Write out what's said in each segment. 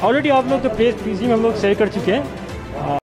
already आप लोग तो पेज पीसी में हम लोग शेयर कर चुके हैं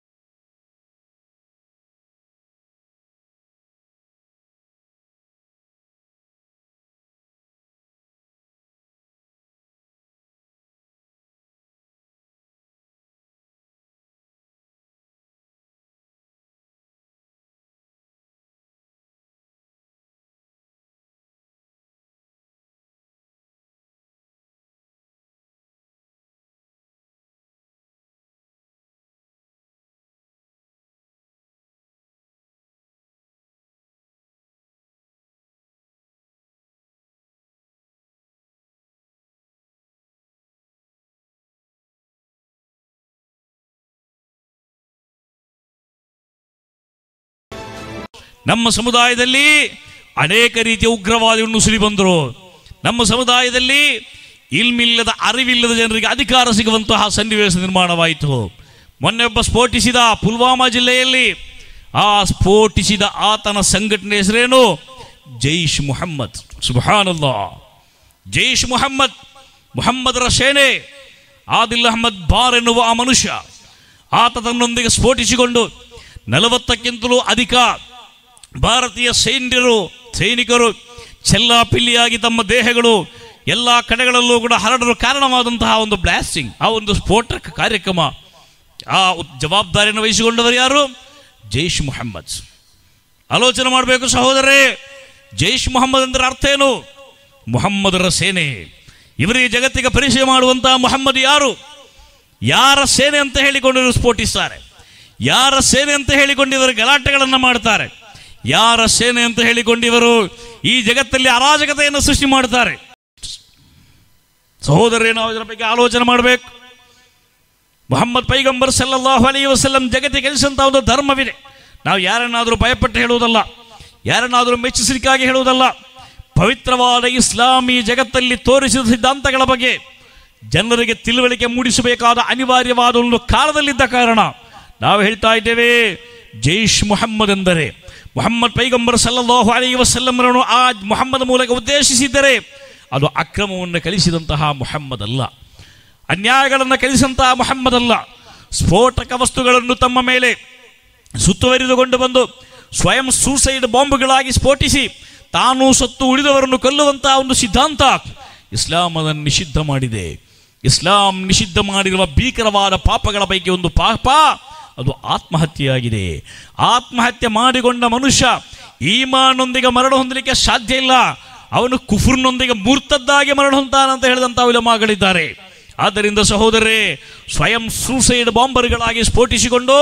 ನಮ್ಮ ಸಮುದಾಯದಲ್ಲಿ ಅನೇಕ ರೀತಿಯ ಉಗ್ರವಾದಿಗಳು ನುಸುಳಿ ಬಂದರು ನಮ್ಮ ಸಮುದಾಯದಲ್ಲಿ ಇಲ್ಮಿಲ್ಲದ ಅರಿವಿಲ್ಲದ ಜನರಿಗೆ ಅಧಿಕಾರ ಸಿಗುವಂತಹ ಸನ್ನಿವೇಶ ನಿರ್ಮಾಣವಾಯಿತು ಮೊನ್ನೆ ಒಬ್ಬ ಸ್ಫೋಟಿಸಿದ ಪುಲ್ವಾಮಾ ಜಿಲ್ಲೆಯಲ್ಲಿ ಆ ಸ್ಫೋಟಿಸಿದ ಆತನ ಸಂಘಟನೆ ಹೆಸರೇನು ಜೈಷ್ ಮುಹಮ್ಮದ್ ಸುಬಹಾನಲ್ಲಾ ಜೈಷ್ ಮುಹಮ್ಮದ್ ಮುಹಮ್ಮದರ ಸೇನೆ ಆದಿಲ್ ಅಹಮ್ಮದ್ ಬಾರ್ ಎನ್ನುವ ಆ ಮನುಷ್ಯ ಆತ ತನ್ನೊಂದಿಗೆ ಸ್ಫೋಟಿಸಿಕೊಂಡು ನಲವತ್ತಕ್ಕಿಂತಲೂ ಅಧಿಕ ಭಾರತೀಯ ಸೈನ್ಯರು ಸೈನಿಕರು ಚೆಲ್ಲಾಪಿಲ್ಲಿಯಾಗಿ ತಮ್ಮ ದೇಹಗಳು ಎಲ್ಲ ಕಡೆಗಳಲ್ಲೂ ಕೂಡ ಹರಡಲು ಕಾರಣವಾದಂತಹ ಒಂದು ಬ್ಲಾಸ್ಟಿಂಗ್ ಆ ಒಂದು ಸ್ಫೋಟಕ ಕಾರ್ಯಕ್ರಮ ಆ ಉತ್- ಜವಾಬ್ದಾರಿಯನ್ನು ವಹಿಸಿಕೊಂಡವರು ಯಾರು ಜೈಷ್ ಮುಹಮ್ಮದ್ ಆಲೋಚನೆ ಮಾಡಬೇಕು ಸಹೋದರೇ ಜೈಷ್ ಮುಹಮ್ಮದ್ ಅಂದ್ರೆ ಅರ್ಥ ಏನು ಮುಹಮ್ಮದರ ಸೇನೆ ಇವರಿಗೆ ಜಗತ್ತಿಗೆ ಪರಿಚಯ ಮಾಡುವಂತಹ ಮುಹಮ್ಮದ್ ಯಾರು ಯಾರ ಸೇನೆ ಅಂತ ಹೇಳಿಕೊಂಡು ಇವರು ಸ್ಫೋಟಿಸ್ತಾರೆ ಯಾರ ಸೇನೆ ಅಂತ ಹೇಳಿಕೊಂಡು ಇವರು ಗಲಾಟೆಗಳನ್ನು ಮಾಡ್ತಾರೆ ಯಾರ ಸೇನೆ ಅಂತ ಹೇಳಿಕೊಂಡು ಇವರು ಈ ಜಗತ್ತಲ್ಲಿ ಅರಾಜಕತೆಯನ್ನು ಸೃಷ್ಟಿ ಮಾಡ್ತಾರೆ ಸಹೋದರರೇ ನಾವು ಇದರ ಬಗ್ಗೆ ಆಲೋಚನೆ ಮಾಡಬೇಕು ಮೊಹಮ್ಮದ್ ಪೈಗಂಬರ್ ಸಲ್ಲಲ್ಲಾಹು ಅಲೈ ವಸಲ್ಲಂ ಜಗತ್ತಿಗೆ ಕಲಿಸಂತ ಒಂದು ಧರ್ಮವಿದೆ ನಾವು ಯಾರನ್ನಾದರೂ ಭಯಪಟ್ಟು ಹೇಳುವುದಲ್ಲ ಯಾರನ್ನಾದರೂ ಮೆಚ್ಚಿಸಲಿಕ್ಕಾಗಿ ಹೇಳುವುದಲ್ಲ ಪವಿತ್ರವಾದ ಇಸ್ಲಾಮಿ ಜಗತ್ತಲ್ಲಿ ತೋರಿಸಿದ ಸಿದ್ಧಾಂತಗಳ ಬಗ್ಗೆ ಜನರಿಗೆ ತಿಳುವಳಿಕೆ ಮೂಡಿಸಬೇಕಾದ ಅನಿವಾರ್ಯವಾದ ಒಂದು ಕಾಲದಲ್ಲಿದ್ದ ಕಾರಣ ನಾವು ಹೇಳ್ತಾ ಇದ್ದೇವೆ ಜೈಷ್ ಮುಹಮ್ಮದ್ ಎಂದರೆ ಮುಹಮ್ಮದ್ ಪೈಗಂಬರ್ ಸಲ್ಲಲ್ಲಾಹು ಅಲೈ ವಸಲ್ಲಂರನ್ನು ಆ ಮುಹಮ್ಮದ್ ಮೂಲಕ ಉದ್ದೇಶಿಸಿದ್ದರೆ ಅದು ಅಕ್ರಮವನ್ನು ಕಲಿಸಿದಂತಹ ಮುಹಮ್ಮದ್ ಅಲ್ಲ ಅನ್ಯಾಯಗಳನ್ನು ಕಲಿಸಂತಹ ಮುಹಮ್ಮದ್ ಅಲ್ಲ ಸ್ಫೋಟಕ ವಸ್ತುಗಳನ್ನು ತಮ್ಮ ಮೇಲೆ ಸುತ್ತುವರಿದುಕೊಂಡು ಬಂದು ಸ್ವಯಂ ಸೂಸೈಡ್ ಬಾಂಬ್ಗಳಾಗಿ ಸ್ಫೋಟಿಸಿ ತಾನು ಸತ್ತು ಉಳಿದವರನ್ನು ಕೊಲ್ಲುವಂತಹ ಒಂದು ಸಿದ್ಧಾಂತ ಇಸ್ಲಾಂ ಅದನ್ನು ನಿಷಿದ್ಧ ಮಾಡಿದೆ ಇಸ್ಲಾಂ ನಿಷಿದ್ಧ ಮಾಡಿರುವ ಭೀಕರವಾದ ಪಾಪಗಳ ಪೈಕಿ ಒಂದು ಪಾಪ ಅದು ಆತ್ಮಹತ್ಯೆಯಾಗಿದೆ ಆತ್ಮಹತ್ಯೆ ಮಾಡಿಕೊಂಡ ಮನುಷ್ಯ ಈಮಾನೊಂದಿಗೆ ಮರಣ ಹೊಂದಲಿಕ್ಕೆ ಸಾಧ್ಯ ಇಲ್ಲ ಅವನು ಕುಫುರ್ನೊಂದಿಗೆ ಮೂರ್ತದ್ದಾಗಿ ಮರಣ ಹೊಂತಾನಂತ ಹೇಳಿದಂಥ ಉಲಮಾಗಳಿದ್ದಾರೆ ಆದ್ದರಿಂದ ಸಹೋದರರೇ ಸ್ವಯಂ ಸೂಸೈಡ್ ಬಾಂಬರ್ಗಳಾಗಿ ಸ್ಫೋಟಿಸಿಕೊಂಡು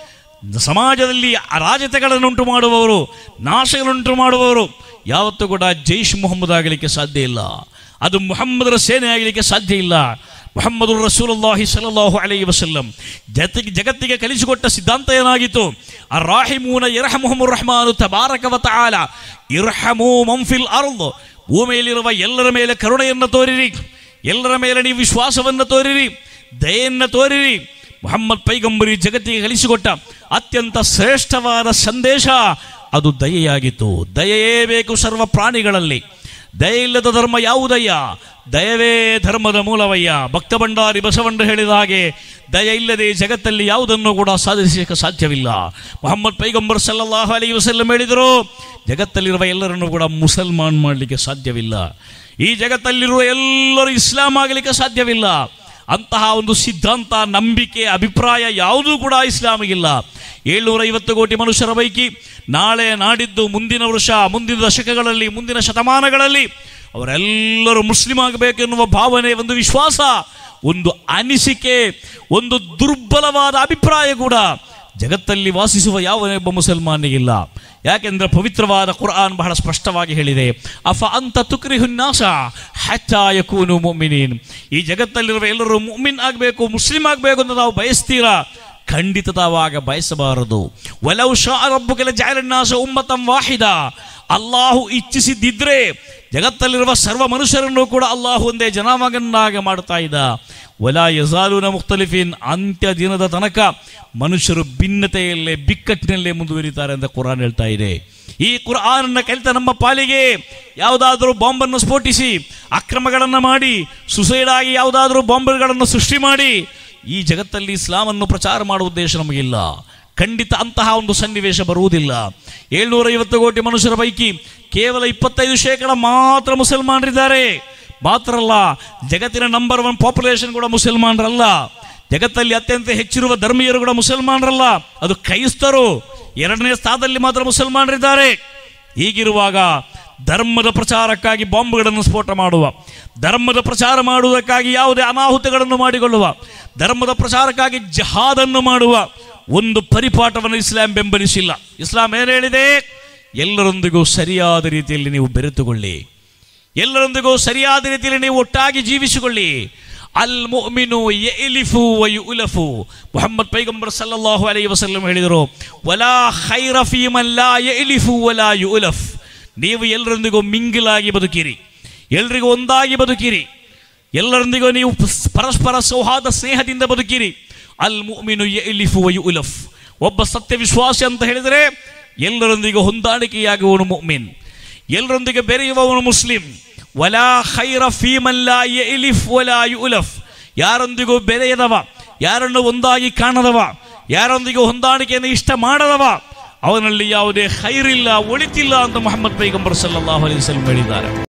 ಸಮಾಜದಲ್ಲಿ ಅರಾಜಕತೆಗಳನ್ನುಂಟು ಮಾಡುವವರು ನಾಶಗಳನ್ನುಂಟು ಮಾಡುವವರು ಯಾವತ್ತೂ ಕೂಡ ಜೈಷ್ ಮೊಹಮ್ಮದ್ ಆಗಲಿಕ್ಕೆ ಸಾಧ್ಯ ಇಲ್ಲ ಅದು ಮುಹಮ್ಮದರ ಸೇನೆ ಆಗಲಿಕ್ಕೆ ಸಾಧ್ಯ ಇಲ್ಲ ಮುಹಮ್ಮದು ರಸೂಲಲ್ಲಾಹಿ ಸಲಲ್ಲಾಹು ಅಲೈ ವಸಲ್ಲಂ ಜಗತ್ತಿಗೆ ಜಗತ್ತಿಗೆ ಕಲಿಸಿಕೊಟ್ಟ ಸಿದ್ಧಾಂತ ಏನಾಗಿತ್ತು ಅರಾಹಿಮೂನ ಇರ್ಹಮುಹಮುರ್ ರಹಮಾನು ತಬಾರಕ ವ ತಆಲ ಇರ್ಹಮು ಮಂಫಿಲ್ ಅರ್ದ್ ಭೂಮಿಯಲ್ಲಿರುವ ಎಲ್ಲರ ಮೇಲೆ ಕರುಣೆಯನ್ನು ತೋರಿರಿ ಎಲ್ಲರ ಮೇಲೆ ನೀವು ವಿಶ್ವಾಸವನ್ನು ತೋರಿರಿ ದಯೆಯನ್ನು ತೋರಿರಿ ಮುಹಮ್ಮದ್ ಪೈಗಂಬರಿ ಜಗತ್ತಿಗೆ ಕಲಿಸಿಕೊಟ್ಟ ಅತ್ಯಂತ ಶ್ರೇಷ್ಠವಾದ ಸಂದೇಶ ಅದು ದಯೆಯಾಗಿತ್ತು ದಯೆಯೇ ಬೇಕು ಸರ್ವ ಪ್ರಾಣಿಗಳಲ್ಲಿ ದಯೆ ಇಲ್ಲದ ಧರ್ಮ ಯಾವುದಯ್ಯ ದಯವೇ ಧರ್ಮದ ಮೂಲವಯ್ಯ ಭಕ್ತ ಭಂಡಾರಿ ಬಸವಣ್ಣ ಹೇಳಿದ ಹಾಗೆ ದಯ ಇಲ್ಲದೆ ಈ ಜಗತ್ತಲ್ಲಿ ಯಾವುದನ್ನು ಕೂಡ ಸಾಧಿಸಲಿಕ್ಕೆ ಸಾಧ್ಯವಿಲ್ಲ ಮೊಹಮ್ಮದ್ ಪೈಗಂಬರ್ ಸಲ್ಲಲ್ಲಾಹು ಅಲೈ ವಸಲ್ಲಂ ಹೇಳಿದರು ಜಗತ್ತಲ್ಲಿರುವ ಎಲ್ಲರನ್ನು ಕೂಡ ಮುಸಲ್ಮಾನ್ ಮಾಡಲಿಕ್ಕೆ ಸಾಧ್ಯವಿಲ್ಲ ಈ ಜಗತ್ತಲ್ಲಿರುವ ಎಲ್ಲರೂ ಇಸ್ಲಾಂ ಆಗಲಿಕ್ಕೆ ಸಾಧ್ಯವಿಲ್ಲ ಅಂತಹ ಒಂದು ಸಿದ್ಧಾಂತ ನಂಬಿಕೆ ಅಭಿಪ್ರಾಯ ಯಾವುದೂ ಕೂಡ ಇಸ್ಲಾಮಿಗಿಲ್ಲ ಏಳ್ನೂರ ಐವತ್ತು ಕೋಟಿ ಮನುಷ್ಯರ ಪೈಕಿ ನಾಳೆ ನಾಡಿದ್ದು ಮುಂದಿನ ವರ್ಷ ಮುಂದಿನ ದಶಕಗಳಲ್ಲಿ ಮುಂದಿನ ಶತಮಾನಗಳಲ್ಲಿ ಅವರೆಲ್ಲರೂ ಮುಸ್ಲಿಂ ಆಗಬೇಕೆನ್ನುವ ಭಾವನೆ ಒಂದು ವಿಶ್ವಾಸ ಒಂದು ಅನಿಸಿಕೆ ಒಂದು ದುರ್ಬಲವಾದ ಅಭಿಪ್ರಾಯ ಕೂಡ ಜಗತ್ತಲ್ಲಿ ವಾಸಿಸುವ ಯಾವನೊಬ್ಬ ಮುಸಲ್ಮಾನಿಗಿಲ್ಲ ಯಾಕೆಂದ್ರೆ ಪವಿತ್ರವಾದ ಕುರ್ಆನ್ ಬಹಳ ಸ್ಪಷ್ಟವಾಗಿ ಹೇಳಿದೆ ಅಫ ಅಂತ ತುಕ್ರಿಹುನ್ನಾಸ ಹಚ್ಚಾಯಕೂನು ಮುಮಿನೀನ್ ಈ ಜಗತ್ತಲ್ಲಿರುವ ಎಲ್ಲರೂ ಮುಮಿನ್ ಆಗಬೇಕು ಮುಸ್ಲಿಂ ಆಗಬೇಕು ಅಂತ ನಾವು ಬಯಸ್ತೀರಾ ಖಂಡಿತ ತಾವಾಗ ಬಯಸಬಾರದು ವಲವು ಶಾ ರಬ್ಬುಕೆಲ ಜಾರನ್ನಾಸ ಉಮ್ಮತಂ ವಾಹಿದ ಅಲ್ಲಾಹು ಇಚ್ಛಿಸಿದ್ದಿದ್ರೆ ಜಗತ್ತಲ್ಲಿರುವ ಸರ್ವ ಮನುಷ್ಯರನ್ನು ಕೂಡ ಅಲ್ಲಾಹು ಒಂದೇ ಜನಾಮಗನ್ನಾಗಿ ಮಾಡ್ತಾ ಇದ್ದ ವಲಾ ಯಜಾಲುನ ಮುಖ್ತಲಿಫಿನ್ ಅಂತ್ಯ ದಿನದ ತನಕ ಮನುಷ್ಯರು ಭಿನ್ನತೆಯಲ್ಲೇ ಬಿಕ್ಕಟ್ಟಿನಲ್ಲೇ ಮುಂದುವರಿತಾರೆ ಅಂತ ಕುರಾನ್ ಹೇಳ್ತಾ ಇದೆ ಈ ಕುರ್ಆನನ್ನ ಕಲಿತ ನಮ್ಮ ಪಾಲಿಗೆ ಯಾವುದಾದರೂ ಬಾಂಬನ್ನು ಸ್ಫೋಟಿಸಿ ಅಕ್ರಮಗಳನ್ನು ಮಾಡಿ ಸುಸೈಡ್ ಆಗಿ ಯಾವುದಾದರೂ ಬಾಂಬರ್ಗಳನ್ನು ಸೃಷ್ಟಿ ಮಾಡಿ ಈ ಜಗತ್ತಲ್ಲಿ ಇಸ್ಲಾಮನ್ನು ಪ್ರಚಾರ ಮಾಡುವ ಉದ್ದೇಶ ನಮಗಿಲ್ಲ ಖಂಡಿತ ಅಂತಹ ಒಂದು ಸನ್ನಿವೇಶ ಬರುವುದಿಲ್ಲ ಏಳ್ನೂರೈವತ್ತು ಕೋಟಿ ಮನುಷ್ಯರ ಪೈಕಿ ಕೇವಲ ಇಪ್ಪತ್ತೈದು ಶೇಕಡ ಮಾತ್ರ ಮುಸಲ್ಮಾನರಿದ್ದಾರೆ ಮಾತ್ರ ಅಲ್ಲ ಜಗತ್ತಿನ ನಂಬರ್ ಒನ್ ಪಾಪ್ಯುಲೇಷನ್ ಕೂಡ ಮುಸಲ್ಮಾನರಲ್ಲ ಜಗತ್ತಲ್ಲಿ ಅತ್ಯಂತ ಹೆಚ್ಚಿರುವ ಧರ್ಮೀಯರು ಕೂಡ ಮುಸಲ್ಮಾನರಲ್ಲ ಅದು ಕ್ರೈಸ್ತರು ಎರಡನೇ ಸ್ಥಾನದಲ್ಲಿ ಮಾತ್ರ ಮುಸಲ್ಮಾನರಿದ್ದಾರೆ ಹೀಗಿರುವಾಗ ಧರ್ಮದ ಪ್ರಚಾರಕ್ಕಾಗಿ ಬಾಂಬ್ಗಳನ್ನು ಸ್ಫೋಟ ಮಾಡುವ ಧರ್ಮದ ಪ್ರಚಾರ ಮಾಡುವುದಕ್ಕಾಗಿ ಯಾವುದೇ ಅನಾಹುತಗಳನ್ನು ಮಾಡಿಕೊಳ್ಳುವ ಧರ್ಮದ ಪ್ರಚಾರಕ್ಕಾಗಿ ಜಹಾದನ್ನು ಮಾಡುವ ಒಂದು ಪರಿಪಾಠವನ್ನು ಇಸ್ಲಾಂ ಬೆಂಬಲಿಸಿಲ್ಲ ಇಸ್ಲಾಂ ಏನು ಹೇಳಿದೆ ಎಲ್ಲರೊಂದಿಗೂ ಸರಿಯಾದ ರೀತಿಯಲ್ಲಿ ನೀವು ಬೆರೆತುಕೊಳ್ಳಿ ಎಲ್ಲರೊಂದಿಗೂ ಸರಿಯಾದ ರೀತಿಯಲ್ಲಿ ನೀವು ಒಟ್ಟಾಗಿ ಜೀವಿಸಿಕೊಳ್ಳಿ ಅಲ್ ಮುഅ್ಮಿನು ಯಲಿಫು ವ ಯುಲಫು ಮುಹಮ್ಮದ್ ಪೈಗಂಬರ್ ಸಲ್ಲಲ್ಲಾಹು ಅಲೈಹಿ ವಸಲ್ಲಂ ಹೇಳಿದರು ವಲಾ ಖೈರ ಫೀ ಮನ್ ಲಾ ಯಲಿಫು ವಲಾ ಯುಲಫ್ ನೀವು ಎಲ್ಲರೊಂದಿಗೂ ಮಿಂಗಿಲಾಗಿ ಬದುಕಿರಿ ಎಲ್ರಿಗೂ ಒಂದಾಗಿ ಬದುಕಿರಿ ಎಲ್ಲರೊಂದಿಗೂ ನೀವು ಪ- ಪರಸ್ಪರ ಸೌಹಾರ್ದ ಸ್ನೇಹದಿಂದ ಬದುಕಿರಿ ಅಲ್ ಮುಅ್ಮಿನು ಯಲಿಫು ವ ಯುಲಫ್ ಒಬ್ಬ ಸತ್ಯ ವಿಶ್ವಾಸಿ ಅಂತ ಹೇಳಿದರೆ ಎಲ್ಲರೊಂದಿಗೂ ಹೊಂದಾಣಿಕೆಯಾಗುವವನು ಮುಅ್ಮಿನ್ ಎಲ್ಲರೊಂದಿಗೆ ಬೆರೆಯುವವನು ಮುಸ್ಲಿಂ ವಲಾ ಖೈರ ಫೀಮಲ್ಲ ಯಲಿಫ್ ವಲಾ ಯುಲಫ್ ಯಾರೊಂದಿಗೂ ಬೆರೆಯದವ ಯಾರನ್ನು ಒಂದಾಗಿ ಕಾಣದವ ಯಾರೊಂದಿಗೂ ಹೊಂದಾಣಿಕೆಯನ್ನು ಇಷ್ಟ ಮಾಡದವ ಅವನಲ್ಲಿ ಯಾವುದೇ ಖೈರಿಲ್ಲ ಒಳಿತಿಲ್ಲ ಅಂತ ಮೊಹಮ್ಮದ್ ಪೈಗಂಬರ್ ಸಲ್ಲಲ್ಲಾಹು ಅಲೈಹಿ ವಸಲ್ಲಂ ಹೇಳಿದ್ದಾರೆ